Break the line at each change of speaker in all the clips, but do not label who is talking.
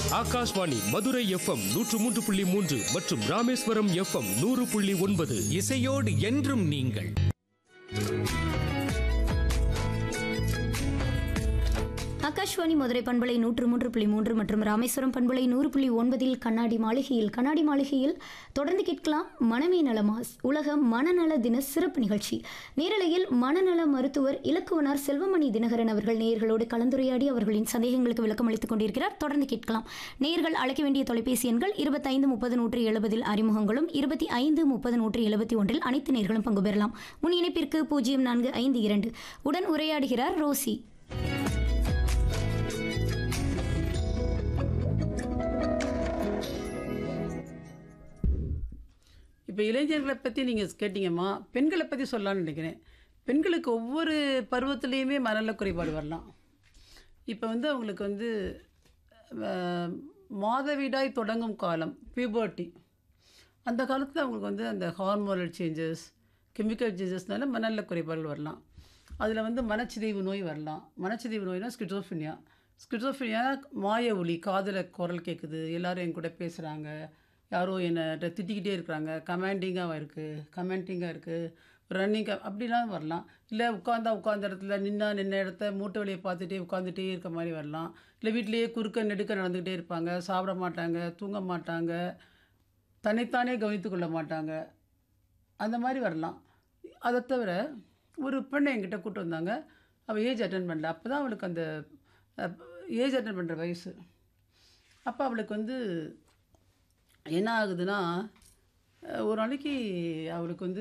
Akashvani Madurai FM நூற்று மூன்று புள்ளி மூன்று மற்றும் ராமேஸ்வரம் எஃப்எம் நூறு புள்ளி ஒன்பது
இசையோடு என்றும் நீங்கள்
ஆகாஷ்வாணி மதுரை பண்பலை நூற்று மூன்று புள்ளி மூன்று மற்றும் ராமேஸ்வரம் பண்பலை நூறு புள்ளி ஒன்பதில் கண்ணாடி மாளிகையில் கண்ணாடி மாளிகையில் தொடர்ந்து கேட்கலாம் மனமே நலமாஸ் உலக மனநல தின சிறப்பு நிகழ்ச்சி நேரலையில் மனநல மருத்துவர் இலக்குவனார் செல்வமணி தினகரன் அவர்கள் நேயர்களோடு கலந்துரையாடி அவர்களின் சந்தேகங்களுக்கு விளக்கம் அளித்துக் கொண்டிருக்கிறார் தொடர்ந்து கேட்கலாம் நேயர்கள் அழைக்க வேண்டிய தொலைபேசி எண்கள் இருபத்தைந்து முப்பது நூற்றி எழுபதில் அறிமுகங்களும் இருபத்தி ஐந்து முப்பது நூற்றி எழுபத்தி ஒன்றில் அனைத்து நேர்களும் பங்கு பெறலாம் முன் இணைப்பிற்கு பூஜ்ஜியம் நான்கு ஐந்து இரண்டு உடன் உரையாடுகிறார் ரோசி
இப்போ இளைஞர்களை பற்றி நீங்கள் கேட்டீங்கம்மா பெண்களை பற்றி சொல்லலாம்னு நினைக்கிறேன் பெண்களுக்கு ஒவ்வொரு பருவத்துலேயுமே மனநல குறைபாடு வரலாம் இப்போ வந்து அவங்களுக்கு வந்து அஹ், மாதவிடாய் தொடங்கும் காலம் பியூபர்ட்டி அந்த காலத்தில் அவங்களுக்கு வந்து அந்த ஹார்மோனல் சேஞ்சஸ் கெமிக்கல் சேஞ்சஸ்னால மனநல குறைபாடுகள் வரலாம் அதில் வந்து மனச்சிதைவு நோய் வரலாம் மனச்சிதைவு நோய்னா ஸ்கிட்ரோஃபினியா ஸ்கிட்ரோஃபினியா மாய ஒளி காதில் குரல் கேட்குது எல்லாரும் என் கூட பேசுகிறாங்க யாரோ என்னை திட்டிக்கிட்டே இருக்கிறாங்க கமாண்டிங்காக இருக்குது கமெண்டிங்காக இருக்குது ரன்னிங்காக அப்படிலாம் வரலாம் இல்லை உட்காந்தா உட்காந்த இடத்துல நின்னா நின்ன இடத்த மூட்டை வழியை பார்த்துட்டே உட்காந்துட்டே இருக்க மாதிரி வரலாம் இல்லை வீட்டிலேயே குறுக்க நெடுக்க நடந்துக்கிட்டே இருப்பாங்க சாப்பிட மாட்டாங்க தூங்க மாட்டாங்க தன்னைத்தானே கவனித்து கொள்ள மாட்டாங்க அந்த மாதிரி வரலாம் அதை தவிர ஒரு பெண்ணை என்கிட்ட கூட்டு வந்தாங்க அவள் ஏஜ் அட்டன் பண்ணல அப்போ தான் அவளுக்கு அந்த ஏஜ் அட்டன் பண்ணுற வயசு அப்போ அவளுக்கு வந்து என்ன ஆகுதுன்னா அஹ், ஒரு நாளைக்கு அவளுக்கு வந்து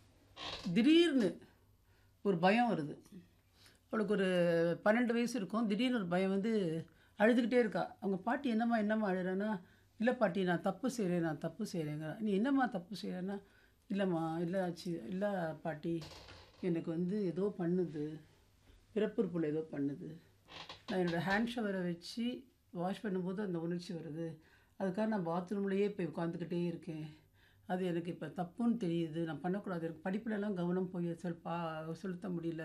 திடீர்னு ஒரு பயம் வருது அவளுக்கு ஒரு பன்னெண்டு வயசு இருக்கும் திடீர்னு ஒரு பயம் வந்து அழுதுகிட்டே இருக்கா அவங்க பாட்டி என்னம்மா என்னம்மா அழுறேன்னா இல்லை பாட்டி நான் தப்பு செய்கிறேன் நான் தப்பு செய்கிறேங்க நீ என்னம்மா தப்பு செய்கிறேன்னா இல்லைம்மா இல்லை ஆச்சு இல்லை பாட்டி எனக்கு வந்து ஏதோ பண்ணுது பிறப்புறுப்புல ஏதோ பண்ணுது நான் என்னோடய ஹேண்ட் ஷவரை வச்சு வாஷ் பண்ணும்போது அந்த உணர்ச்சி வருது அதுக்காக நான் பாத்ரூம்லேயே போய் உட்காந்துக்கிட்டே இருக்கேன் அது எனக்கு இப்போ தப்புன்னு தெரியுது நான் பண்ணக்கூடாது எனக்கு படிப்புலலாம் கவனம் போய் செல்பா செலுத்த முடியல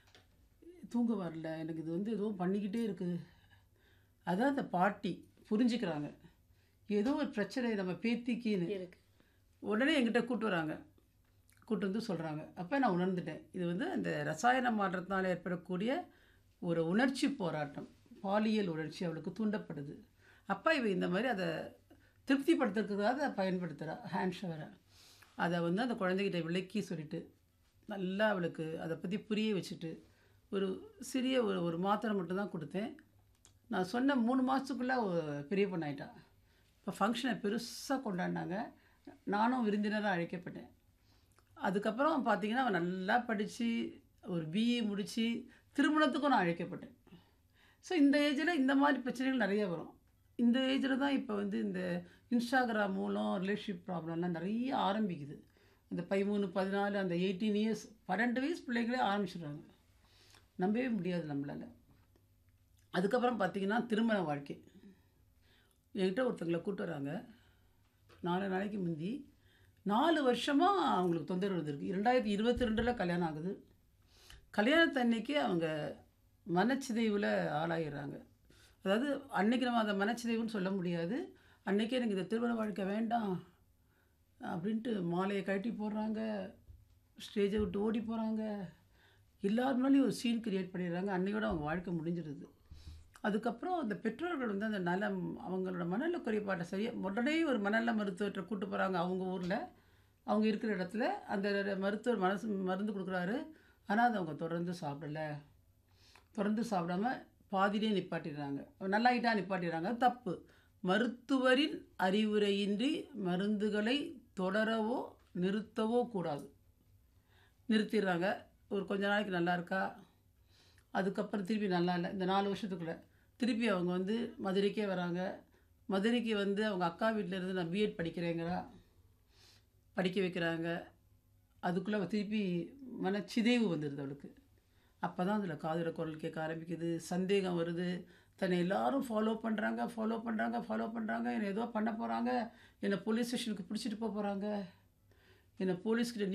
தூங்க வரல எனக்கு இது வந்து ஏதோ பண்ணிக்கிட்டே இருக்குது அதான் அந்த பாட்டி புரிஞ்சுக்கிறாங்க ஏதோ ஒரு பிரச்சனை நம்ம பேத்திக்கின்னு உடனே என்கிட்ட கூட்டு வராங்க கூட்டு வந்து சொல்கிறாங்க அப்போ நான் உணர்ந்துட்டேன் இது வந்து அந்த ரசாயன மாற்றத்தினால் ஏற்படக்கூடிய ஒரு உணர்ச்சி போராட்டம் பாலியல் உணர்ச்சி அவளுக்கு தூண்டப்படுது அப்பா இவ இந்த மாதிரி அதை திருப்திப்படுத்துறதுக்காக அதை பயன்படுத்துகிறா ஹேண்ட் ஷவரை அதை வந்து அந்த குழந்தைகிட்ட விளக்கி சொல்லிட்டு நல்லா அவளுக்கு அதை பற்றி புரிய வச்சுட்டு ஒரு சிறிய ஒரு ஒரு மாத்திரை மட்டும்தான் கொடுத்தேன் நான் சொன்ன மூணு மாதத்துக்குள்ளே பெரிய பொண்ணாயிட்டா இப்போ ஃபங்க்ஷனை பெருசாக கொண்டாடினாங்க நானும் விருந்தினராக அழைக்கப்பட்டேன் அதுக்கப்புறம் பார்த்தீங்கன்னா அவன் நல்லா படித்து ஒரு பிஇ முடித்து திருமணத்துக்கும் நான் அழைக்கப்பட்டேன் ஸோ இந்த ஏஜில் இந்த மாதிரி பிரச்சனைகள் நிறைய வரும் இந்த ஏஜில் தான் இப்போ வந்து இந்த இன்ஸ்டாகிராம் மூலம் ரிலேஷன்ஷிப் ப்ராப்ளம்லாம் நிறைய ஆரம்பிக்குது அந்த பதிமூணு பதினாலு அந்த எயிட்டீன் இயர்ஸ் பன்னெண்டு வயசு பிள்ளைங்களே ஆரம்பிச்சிடுறாங்க நம்பவே முடியாது நம்மளால் அதுக்கப்புறம் பார்த்தீங்கன்னா திருமண வாழ்க்கை என்கிட்ட ஒருத்தங்களை கூட்டு வராங்க நாலு நாளைக்கு முந்தி நாலு வருஷமாக அவங்களுக்கு தொந்தரவு இருந்திருக்கு ரெண்டாயிரத்தி இருபத்தி ரெண்டில் கல்யாணம் ஆகுது கல்யாணத்தன்னைக்கு அவங்க மனச்சிதைவில் ஆளாகிறாங்க அதாவது அன்னைக்கு நம்ம அதை மனச்சிதைவுன்னு சொல்ல முடியாது அன்னைக்கே எனக்கு இந்த திருமண வாழ்க்கை வேண்டாம் அப்படின்ட்டு மாலையை கழட்டி போடுறாங்க ஸ்டேஜை விட்டு ஓடி போகிறாங்க எல்லார் முன்னாலையும் ஒரு சீன் கிரியேட் பண்ணிடுறாங்க அன்னையோட அவங்க வாழ்க்கை முடிஞ்சிடுது அதுக்கப்புறம் அந்த பெற்றோர்கள் வந்து அந்த நலம் அவங்களோட மனநல குறைபாட்டை சரியாக உடனே ஒரு மனநல மருத்துவத்தை கூட்டு போகிறாங்க அவங்க ஊரில் அவங்க இருக்கிற இடத்துல அந்த மருத்துவர் மனசு மருந்து கொடுக்குறாரு ஆனால் அதை அவங்க தொடர்ந்து சாப்பிடலை தொடர்ந்து சாப்பிடாம பாதியிலே நிப்பாட்டிடுறாங்க நல்லாயிட்டா நிப்பாட்டிடுறாங்க தப்பு மருத்துவரின் அறிவுரையின்றி மருந்துகளை தொடரவோ நிறுத்தவோ கூடாது நிறுத்திடுறாங்க ஒரு கொஞ்ச நாளைக்கு நல்லா இருக்கா அதுக்கப்புறம் திருப்பி நல்லா இல்லை இந்த நாலு வருஷத்துக்குள்ளே திருப்பி அவங்க வந்து மதுரைக்கே வராங்க மதுரைக்கு வந்து அவங்க அக்கா வீட்டில் இருந்து நான் பிஎட் படிக்கிறேங்கிறா படிக்க வைக்கிறாங்க அதுக்குள்ளே அவ திருப்பி மனச்சிதைவு வந்துடுது அவளுக்கு அப்போ தான் அதில் காதுல குரல் கேட்க ஆரம்பிக்குது சந்தேகம் வருது தன்னை எல்லாரும் ஃபாலோ பண்ணுறாங்க ஃபாலோ பண்ணுறாங்க ஃபாலோ பண்ணுறாங்க என்னை ஏதோ பண்ண போகிறாங்க என்னை போலீஸ் ஸ்டேஷனுக்கு பிடிச்சிட்டு போக போகிறாங்க என்னை போலீஸ்கிட்ட